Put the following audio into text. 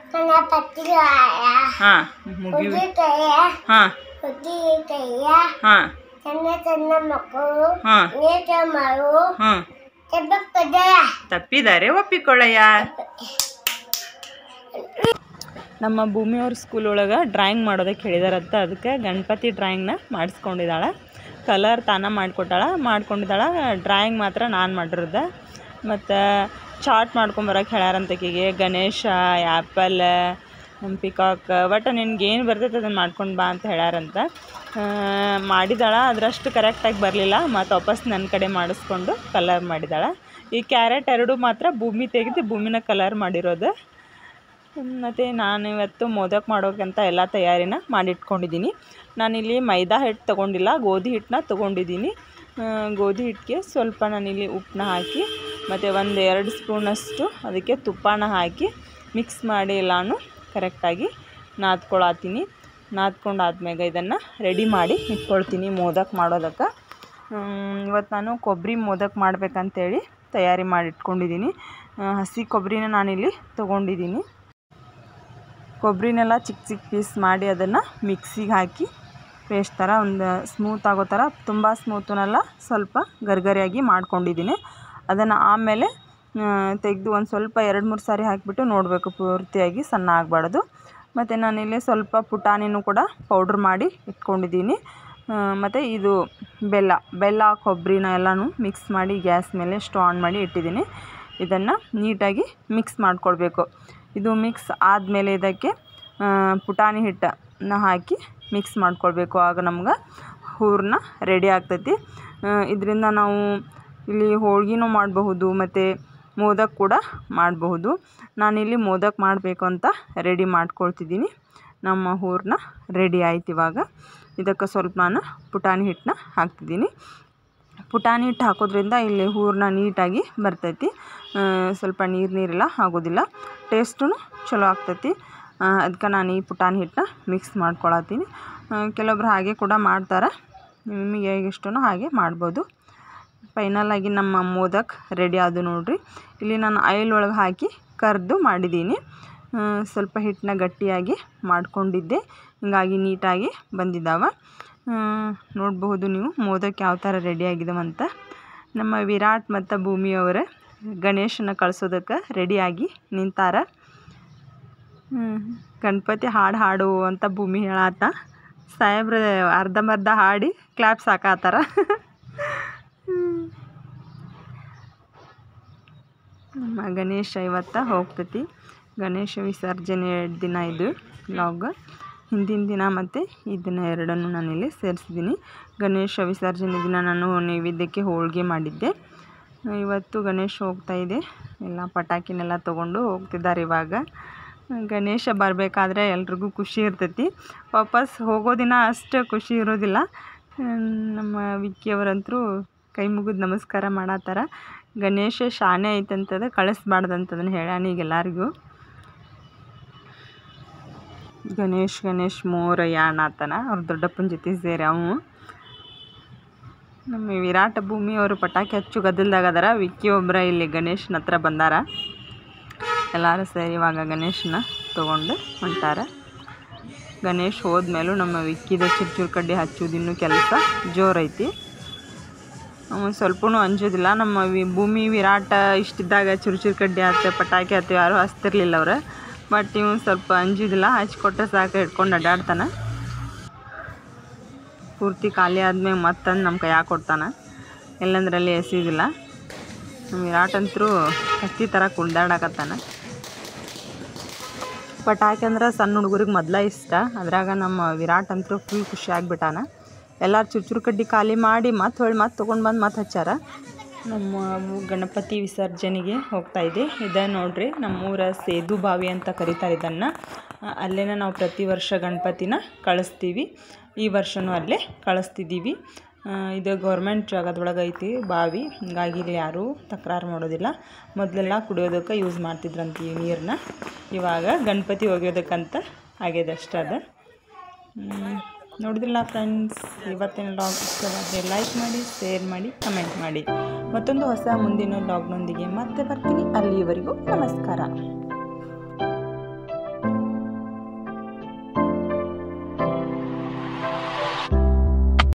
ಗಣಪತಿಗಾಯ ಹಾಂ ಮುಗಿವಿ ಉದ್ದಿಕಾಯ ಹಾಂ ಉದ್ದಿಕಾಯ ಹಾಂ ಸಣ್ಣ ಸಣ್ಣ ಮಕ್ಕಳು ಹಾಂ ನೇತ ಮಾಡು ಹಾಂ ತೆಬ್ಬಕ್ಕದಯ ತಪ್ಪಿದ್ದಾರೆ ಒಪ್ಪಿಕೊಳ್ಳಯ್ಯ ನಮ್ಮ ಭೂಮಿಯವ್ರ ಸ್ಕೂಲ್ ಒಳಗೆ ಡ್ರಾಯಿಂಗ್ ಮಾಡೋದಕ್ಕೆ ಹೇಳಿದಾರಂತ ಅದಕ್ಕೆ ಗಣಪತಿ ಡ್ರಾಯಿಂಗ್ನ ಮಾಡಿಸ್ಕೊಂಡಿದ್ದಾಳೆ ಕಲರ್ ತಾನ ಮಾಡಿಕೊಟ್ಟಾಳ ಮಾಡ್ಕೊಂಡಿದ್ದಾಳ ಡ್ರಾಯಿಂಗ್ ಮಾತ್ರ ನಾನು ಮಾಡಿರೋದ ಮತ್ತು ಚಾರ್ಟ್ ಮಾಡ್ಕೊಂಬರಕ್ಕೆ ಹೇಳ್ಯಾರಂತಕಿಗೆ ಗಣೇಶ ಆ್ಯಪಲ್ ಪಿಕಾಕ್ ಒಟ್ಟು ನಿನ್ಗೆ ಏನು ಬರ್ತೈತೆ ಅದನ್ನು ಮಾಡ್ಕೊಂಡು ಬಾ ಅಂತ ಹೇಳ್ಯಾರಂತ ಆ, ಮಾಡಿದಾಳ ಅದರಷ್ಟು ಕರೆಕ್ಟಾಗಿ ಬರಲಿಲ್ಲ ಮತ್ತು ವಾಪಸ್ ನನ್ನ ಕಡೆ ಮಾಡಿಸ್ಕೊಂಡು ಕಲರ್ ಮಾಡಿದಾಳ ಈ ಕ್ಯಾರೆಟ್ ಎರಡು ಮಾತ್ರ ಭೂಮಿ ತೆಗೆದು ಭೂಮಿನ ಕಲರ್ ಮಾಡಿರೋದು ಮತ್ತು ನಾನು ಇವತ್ತು ಮೋದಕ್ ಮಾಡೋಕ್ಕಂತ ಎಲ್ಲ ತಯಾರಿನ ಮಾಡಿಟ್ಕೊಂಡಿದ್ದೀನಿ ನಾನಿಲ್ಲಿ ಮೈದಾ ಹಿಟ್ಟು ತೊಗೊಂಡಿಲ್ಲ ಗೋಧಿ ಹಿಟ್ಟನ್ನ ತೊಗೊಂಡಿದ್ದೀನಿ ಆ, ಗೋಧಿ ಹಿಟ್ಟಿಗೆ ಸ್ವಲ್ಪ ನಾನಿಲ್ಲಿ ಉಪ್ಪನ್ನ ಹಾಕಿ ಮತ್ತು ಒಂದು ಎರಡು ಸ್ಪೂನಷ್ಟು ಅದಕ್ಕೆ ತುಪ್ಪನ ಹಾಕಿ ಮಿಕ್ಸ್ ಮಾಡಿ ಎಲ್ಲಾನು ಕರೆಕ್ಟಾಗಿ ನಾದ್ಕೊಳತ್ತೀನಿ ನಾದ್ಕೊಂಡಾದ್ಮೇಲೆ ಇದನ್ನು ರೆಡಿ ಮಾಡಿ ಇಟ್ಕೊಳ್ತೀನಿ ಮೋದಕ್ ಮಾಡೋದಕ್ಕೆ ಇವತ್ತು ನಾನು ಕೊಬ್ಬರಿ ಮೋದಕ್ ಮಾಡ್ಬೇಕಂತೇಳಿ ತಯಾರಿ ಮಾಡಿ ಇಟ್ಕೊಂಡಿದ್ದೀನಿ ಆ, ಹಸಿ ಕೊಬ್ಬರಿನ ನಾನಿಲ್ಲಿ ತೊಗೊಂಡಿದ್ದೀನಿ ಕೊಬ್ಬರಿನೆಲ್ಲ ಚಿಕ್ಕ ಚಿಕ್ಕ ಪೀಸ್ ಮಾಡಿ ಅದನ್ನು ಮಿಕ್ಸಿಗೆ ಹಾಕಿ ಪೇಸ್ಟ್ ಥರ ಒಂದು ಸ್ಮೂತ್ ಆಗೋ ಥರ ತುಂಬ ಸ್ಮೂತನಲ್ಲ ಸ್ವಲ್ಪ ಗರ್ಗರಿಯಾಗಿ ಮಾಡ್ಕೊಂಡಿದ್ದೀನಿ ಅದನ್ನು ಆಮೇಲೆ ತೆಗೆದು ಒಂದು ಸ್ವಲ್ಪ ಎರಡು ಮೂರು ಸಾರಿ ಹಾಕಿಬಿಟ್ಟು ನೋಡಬೇಕು ಪೂರ್ತಿಯಾಗಿ ಸಣ್ಣ ಆಗಬಾರ್ದು ಮತ್ತು ನಾನಿಲ್ಲಿ ಸ್ವಲ್ಪ ಪುಟಾಣಿನೂ ಕೂಡ ಪೌಡ್ರ್ ಮಾಡಿ ಇಟ್ಕೊಂಡಿದ್ದೀನಿ ಮತ್ತು ಇದು ಬೆಲ್ಲ ಬೆಲ್ಲ ಕೊಬ್ಬರಿನ ಎಲ್ಲನೂ ಮಿಕ್ಸ್ ಮಾಡಿ ಗ್ಯಾಸ್ ಮೇಲೆ ಸ್ಟವ್ ಆನ್ ಮಾಡಿ ಇಟ್ಟಿದ್ದೀನಿ ಇದನ್ನು ನೀಟಾಗಿ ಮಿಕ್ಸ್ ಮಾಡ್ಕೊಳ್ಬೇಕು ಇದು ಮಿಕ್ಸ್ ಆದಮೇಲೆ ಇದಕ್ಕೆ ಆ, ಪುಟಾಣಿ ಹಿಟ್ಟನ್ನ ಹಾಕಿ ಮಿಕ್ಸ್ ಮಾಡ್ಕೊಳ್ಬೇಕು ಆಗ ನಮ್ಗೆ ಹೂರಣ ರೆಡಿ ಆಗ್ತೈತಿ ಇದರಿಂದ ನಾವು ಇಲ್ಲಿ ಹೋಳ್ಗೆನೂ ಮಾಡಬಹುದು ಮತ್ತು ಮೋದಕ್ ಕೂಡ ಮಾಡಬಹುದು ನಾನಿಲ್ಲಿ ಮೋದಕ್ ಮಾಡಬೇಕು ಅಂತ ರೆಡಿ ಮಾಡ್ಕೊಳ್ತಿದ್ದೀನಿ ನಮ್ಮ ಹೂರಣ ರೆಡಿ ಆಯ್ತು ಇವಾಗ ಇದಕ್ಕೆ ಸ್ವಲ್ಪ ನಾನು ಪುಟಾಣಿ ಹಿಟ್ಟನ್ನ ಹಾಕ್ತಿದ್ದೀನಿ ಪುಟಾಣಿ ಹಿಟ್ಟು ಹಾಕೋದ್ರಿಂದ ಇಲ್ಲಿ ಹೂರಣ ನೀಟಾಗಿ ಬರ್ತೈತಿ ಆ, ಸ್ವಲ್ಪ ನೀರು ನೀರೆಲ್ಲ ಆಗೋದಿಲ್ಲ ಟೇಸ್ಟೂ ಚಲೋ ಆಗ್ತೈತಿ ಅದಕ್ಕೆ ನಾನು ಈ ಪುಟಾಣಿ ಹಿಟ್ಟನ್ನ ಮಿಕ್ಸ್ ಮಾಡ್ಕೊಳತ್ತೀನಿ ಕೆಲವೊಬ್ರು ಹಾಗೆ ಕೂಡ ಮಾಡ್ತಾರೆ ನಿಮಗೆ ಹೇಗೆ ಇಷ್ಟನೋ ಹಾಗೆ ಮಾಡ್ಬೋದು ಫೈನಲಾಗಿ ನಮ್ಮ ಮೋದಕ್ ರೆಡಿ ಆದು ನೋಡ್ರಿ ಇಲ್ಲಿ ನಾನು ಆಯಿಲ್ ಒಳಗೆ ಹಾಕಿ ಕರೆದು ಮಾಡಿದ್ದೀನಿ ಆ, ಸ್ವಲ್ಪ ಹಿಟ್ಟನ್ನ ಗಟ್ಟಿಯಾಗಿ ಮಾಡ್ಕೊಂಡಿದ್ದೆ ಹಿಂಗಾಗಿ ನೀಟಾಗಿ ಬಂದಿದ್ದಾವೆ ನೋಡಬಹುದು ನೀವು ಮೋದಕ್ ಯಾವ ಥರ ರೆಡಿ ಆಗಿದಾವಂತ ನಮ್ಮ ವಿರಾಟ್ ಮತ್ತು ಭೂಮಿಯವರ ಗಣೇಶನ ಕಳ್ಸೋದಕ್ಕೆ ರೆಡಿಯಾಗಿ ನಿಂತಾರ ಹ್ಮ್. ಗಣಪತಿ ಹಾಡು ಹಾಡು ಅಂತ ಭೂಮಿ ಹೇಳಾತ ಸಾಹೇಬ್ರ ಅರ್ಧಂಬರ್ಧ ಹಾಡಿ ಕ್ಲಾಪ್ಸ್ ಹಾಕಾತಾರ ನಮ್ಮ ಗಣೇಶ ಇವತ್ತು ಹೋಗ್ತೈತಿ ಗಣೇಶ ವಿಸರ್ಜನೆ ಎರಡು ದಿನ ಇದು ಲಾಗ್ ಹಿಂದಿನ ದಿನ ಮತ್ತು ಈ ದಿನ ಎರಡನ್ನು ನಾನಿಲ್ಲಿ ಸೇರಿಸಿದ್ದೀನಿ ಗಣೇಶ ವಿಸರ್ಜನೆ ದಿನ ನಾನು ನೈವೇದ್ಯಕ್ಕೆ ಹೋಳಿಗೆ ಮಾಡಿದ್ದೆ ಇವತ್ತು ಗಣೇಶ ಹೋಗ್ತಾ ಇದೆ ಎಲ್ಲ ಪಟಾಕಿನೆಲ್ಲ ತೊಗೊಂಡು ಹೋಗ್ತಿದ್ದಾರೆ ಇವಾಗ ಗಣೇಶ ಬರಬೇಕಾದ್ರೆ ಎಲ್ರಿಗೂ ಖುಷಿ ಇರ್ತೈತಿ ವಾಪಸ್ ಹೋಗೋ ದಿನ ಅಷ್ಟು ಖುಷಿ ಇರೋದಿಲ್ಲ ಹ್ಮ್, ನಮ್ಮ ವಿಕ್ಕಿಯವರಂತರೂ ಕೈ ಮುಗಿದು ನಮಸ್ಕಾರ ಮಾಡತ್ತಾರ ಗಣೇಶ ಶಾನೆ ಐತಂತದ ಕಳಿಸ್ಬಾರ್ದಂತದನ್ನು ಹೇಳ್ಯಾನ ಈಗ ಎಲ್ಲರಿಗೂ ಗಣೇಶ್ ಗಣೇಶ್ ಮೋರಯ್ಯ ಅನ್ನತಾನ ಅವ್ರ ದೊಡ್ಡಪ್ಪನ ಜೊತೆ ಸೇರಿ ಅವು ನಮ್ಮ ವಿರಾಟ ಭೂಮಿ ಅವರು ಪಟಾಕಿ ಹಚ್ಚು ಗದ್ದಲ್ದಾಗ ಅದಾರ ವಿಕ್ಕಿ ಒಬ್ಬರ ಇಲ್ಲಿ ಗಣೇಶನ ಹತ್ರ ಬಂದಾರ ಎಲ್ಲರೂ ಸೇರಿ ಇವಾಗ ಗಣೇಶನ ತೊಗೊಂಡು ಹೊಂಟಾರ ಗಣೇಶ್ ಹೋದ್ಮೇಲೂ ನಮ್ಮ ವಿಕ್ಕಿದ ಚುರ್ಚುರು ಕಡ್ಡಿ ಹಚ್ಚೋದು ಇನ್ನೂ ಕೆಲಸ ಜೋರೈತಿ ಅವ ಸ್ವಲ್ಪನೂ ಅಂಜೋದಿಲ್ಲ ನಮ್ಮ ವಿ ಭೂಮಿ ವಿರಾಟ ಇಷ್ಟಿದ್ದಾಗ ಚುರುಚುರು ಕಡ್ಡಿ ಆತ ಪಟಾಕಿ ಆತು ಯಾರೂ ಹಚ್ತಿರ್ಲಿಲ್ಲ ಅವ್ರು ಬಟ್ ಇವು ಸ್ವಲ್ಪ ಅಂಜೋದಿಲ್ಲ ಹಚ್ಕೊಟ್ರೆ ಸಾಕು ಹಿಡ್ಕೊಂಡು ಅಡ್ಡಾಡ್ತಾನೆ ಪೂರ್ತಿ ಖಾಲಿ ಆದ್ಮೇಲೆ ಮತ್ತಂದು ನಮ್ಮ ಕೈಯಾಗ ಕೊಡ್ತಾನೆ ಎಲ್ಲಂದ್ರಲ್ಲಿ ಎಸೀದಿಲ್ಲ ನಮ್ಮ ವಿರಾಟ್ ಅಂತರೂ ಕತ್ತಿ ಥರ ಕುಳ್ದಾಡಕತ್ತಾನ ಪಟಾಕಿ ಅಂದ್ರೆ ಸಣ್ಣ ಹುಡುಗರಿಗೆ ಮೊದಲ ಇಷ್ಟ ಅದ್ರಾಗ ನಮ್ಮ ವಿರಾಟ್ ಅಂತೂ ಫುಲ್ ಖುಷಿ ಆಗ್ಬಿಟ್ಟಾನ ಎಲ್ಲರೂ ಚುರ್ಚುರು ಕಡ್ಡಿ ಖಾಲಿ ಮಾಡಿ ಮತ್ತೆ ಹೊಳ್ಳಿ ಮತ್ತೆ ತೊಗೊಂಡು ಬಂದು ಮತ್ತೆ ಹಚ್ಚಾರ ನಮ್ಮ ಊ- ಗಣಪತಿ ವಿಸರ್ಜನೆಗೆ ಹೋಗ್ತಾ ಇದೆ ಇದೆ ನೋಡ್ರಿ ನಮ್ಮೂರ ಸೇದು ಬಾವಿ ಅಂತ ಕರೀತಾರೆ ಇದನ್ನು ಅಲ್ಲೇನ ನಾವು ಪ್ರತಿ ವರ್ಷ ಗಣಪತಿನ ಕಳಿಸ್ತೀವಿ ಈ ವರ್ಷವೂ ಅಲ್ಲೇ ಕಳಿಸ್ತಿದ್ದೀವಿ ಆ, ಇದು ಗೌರ್ಮೆಂಟ್ ಜಾಗದೊಳಗೆ ಐತಿ ಬಾವಿ ಹಿಂಗಾಗಿ ಇಲ್ಲಿ ಯಾರೂ ತಕರಾರು ಮಾಡೋದಿಲ್ಲ ಮೊದಲೆಲ್ಲ ಕುಡಿಯೋದಕ್ಕೆ ಯೂಸ್ ಮಾಡ್ತಿದ್ರಂತ ಈ ನೀರನ್ನ ಇವಾಗ ಗಣಪತಿ ಒಗೆಯೋದಕ್ಕಂತ ಆಗ್ಯದ ಅಷ್ಟೇ ಅದು ಹ್ಮ್. ನೋಡಿದ್ರಲ್ಲ ಫ್ರೆಂಡ್ಸ್ ಇವತ್ತಿನ ಲಾಗ್ ಇಷ್ಟವಾದರೆ ಲೈಕ್ ಮಾಡಿ ಶೇರ್ ಮಾಡಿ ಕಮೆಂಟ್ ಮಾಡಿ ಮತ್ತೊಂದು ಹೊಸ ಮುಂದಿನ ಲಾಗ್ನೊಂದಿಗೆ ಮತ್ತೆ ಬರ್ತೀನಿ ಅಲ್ಲಿಯವರೆಗೂ ನಮಸ್ಕಾರ